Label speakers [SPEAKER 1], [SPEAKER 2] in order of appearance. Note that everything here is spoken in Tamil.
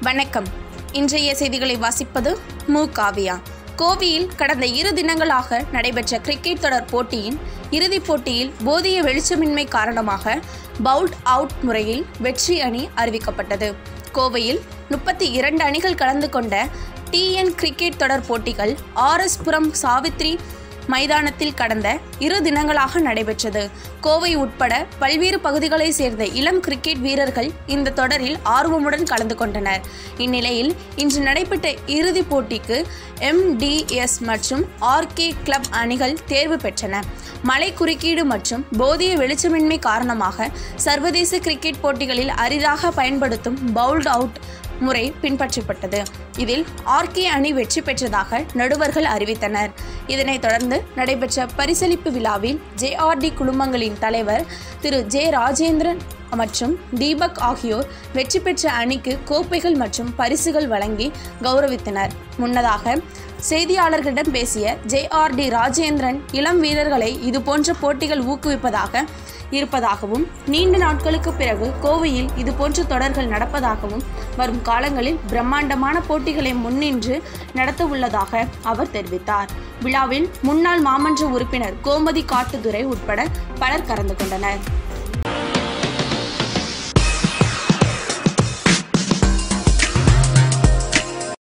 [SPEAKER 1] வணக்கம் இன்றைய செய்திகளை வாசிப்பது மு காவியா கோவையில் கடந்த இரு தினங்களாக நடைபெற்ற கிரிக்கெட் தொடர் போட்டியின் இறுதிப் போட்டியில் போதிய வெளிச்சமின்மை காரணமாக பவுல்ட் அவுட் முறையில் வெற்றி அணி அறிவிக்கப்பட்டது கோவையில் முப்பத்தி இரண்டு அணிகள் கலந்து கொண்ட டிஎன் கிரிக்கெட் தொடர் போட்டிகள் ஆர்எஸ் புரம் சாவித்ரி மைதானத்தில் கடந்த இரு தினங்களாக நடைபெற்றது கோவை உட்பட பல்வேறு பகுதிகளைச் சேர்ந்த இளம் கிரிக்கெட் வீரர்கள் இந்த தொடரில் ஆர்வமுடன் கலந்து கொண்டனர் இந்நிலையில் இன்று நடைபெற்ற இறுதிப் போட்டிக்கு எம்டிஎஸ் மற்றும் ஆர்கே கிளப் அணிகள் தேர்வு பெற்றன மழை குறுக்கீடு மற்றும் போதிய வெளிச்சமின்மை காரணமாக சர்வதேச கிரிக்கெட் போட்டிகளில் அரிதாக பயன்படுத்தும் பவுல்ட் அவுட் முறை பின்பற்றப்பட்டது இதில் ஆர்கே அணி வெற்றி பெற்றதாக நடுவர்கள் அறிவித்தனர் இதனைத் தொடர்ந்து நடைபெற்ற பரிசளிப்பு விழாவில் ஜேஆர்டி குழுமங்களின் தலைவர் திரு ஜே ராஜேந்திரன் மற்றும் தீபக் ஆகியோர் வெற்றி பெற்ற அணிக்கு கோப்பைகள் மற்றும் பரிசுகள் வழங்கி கௌரவித்தனர் முன்னதாக செய்தியாளர்களிடம் பேசிய ஜேஆர்டி ராஜேந்திரன் இளம் வீரர்களை இதுபோன்ற போட்டிகள் ஊக்குவிப்பதாக இருப்பதாகவும் நீண்ட நாட்களுக்கு பிறகு கோவையில் இதுபோன்ற தொடர்கள் நடப்பதாகவும் வரும் காலங்களில் பிரம்மாண்டமான போட்டிகளை முன்னின்று நடத்த உள்ளதாக அவர் தெரிவித்தார் விழாவில் முன்னாள் மாமன்ற உறுப்பினர் கோமதி காட்டுதுரை உட்பட பலர் கலந்து கொண்டனர்